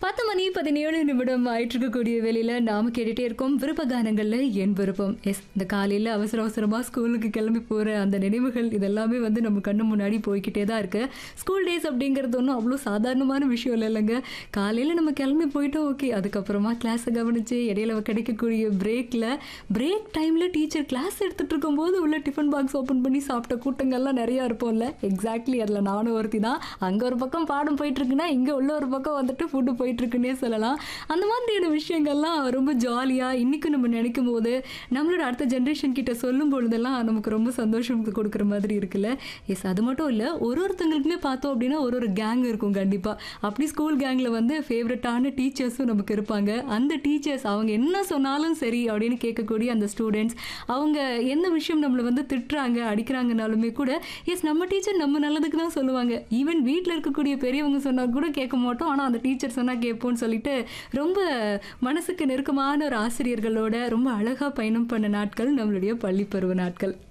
பத்து மணி பதினேழு நிமிடம் ஆயிட்டு இருக்கக்கூடிய வேலையில நாம கேட்டுட்டே இருக்கோம் விருப்ப கானங்கள்ல என் விருப்பம் எஸ் இந்த காலையில அவசர அவசரமா ஸ்கூலுக்கு கிளம்பி போற அந்த நினைவுகள் இதெல்லாமே வந்து நம்ம கண்ணு முன்னாடி போய்கிட்டே தான் இருக்கு ஸ்கூல் டேஸ் அப்படிங்கிறது ஒன்றும் அவ்வளோ சாதாரணமான விஷயம் இல்லை இல்லைங்க காலையில நம்ம கிளம்பி போயிட்டோம் ஓகே அதுக்கப்புறமா கிளாஸை கவனிச்சு இடையில கிடைக்கக்கூடிய பிரேக்ல பிரேக் டைம்ல டீச்சர் கிளாஸ் எடுத்துட்டு இருக்கும்போது உள்ள டிஃபன் பாக்ஸ் ஓப்பன் பண்ணி சாப்பிட்ட கூட்டங்கள்லாம் நிறைய இருப்போம்ல எக்ஸாக்ட்லி அதில் நானும் ஒருத்தி தான் அங்கே ஒரு பக்கம் பாடம் போயிட்டு இருக்குன்னா இங்கே உள்ள ஒரு பக்கம் வந்துட்டு ஃபுட்டு போயிட்டு இருக்குன்னே சொல்லலாம் அந்த மாதிரியான விஷயங்கள்லாம் ரொம்ப ஜாலியாக இன்னைக்கு நம்ம நினைக்கும் போது நம்மளோட அடுத்த ஜென்ரேஷன் கிட்ட சொல்லும் பொழுதெல்லாம் நமக்கு ரொம்ப சந்தோஷம் கொடுக்குற மாதிரி இருக்குல்ல எஸ் அது மட்டும் இல்லை ஒரு ஒருத்தங்களுக்குமே பார்த்தோம் அப்படின்னா ஒரு ஒரு கேங் இருக்கும் கண்டிப்பாக அப்படி ஸ்கூல் கேங்கில் வந்து ஃபேவரட்டான டீச்சர்ஸும் நமக்கு இருப்பாங்க அந்த டீச்சர்ஸ் அவங்க என்ன சொன்னாலும் சரி அப்படின்னு கேட்கக்கூடிய அந்த ஸ்டூடெண்ட்ஸ் அவங்க எந்த விஷயம் நம்மளை வந்து திட்டுறாங்க அடிக்கிறாங்கனாலுமே கூட எஸ் நம்ம டீச்சர் நம்ம நல்லதுக்கு தான் சொல்லுவாங்க ஈவன் வீட்டில் இருக்கக்கூடிய பெரியவங்க சொன்னால் கூட கேட்க மாட்டோம் ஆனால் அந்த டீச்சர் சொன்னால் கேட்போம்னு சொல்லிட்டு ரொம்ப மனசுக்கு நெருக்கமான ஒரு ஆசிரியர்களோட ரொம்ப அழகாக பயணம் பண்ண நாட்கள் நம்மளுடைய பள்ளி பருவ நாட்கள்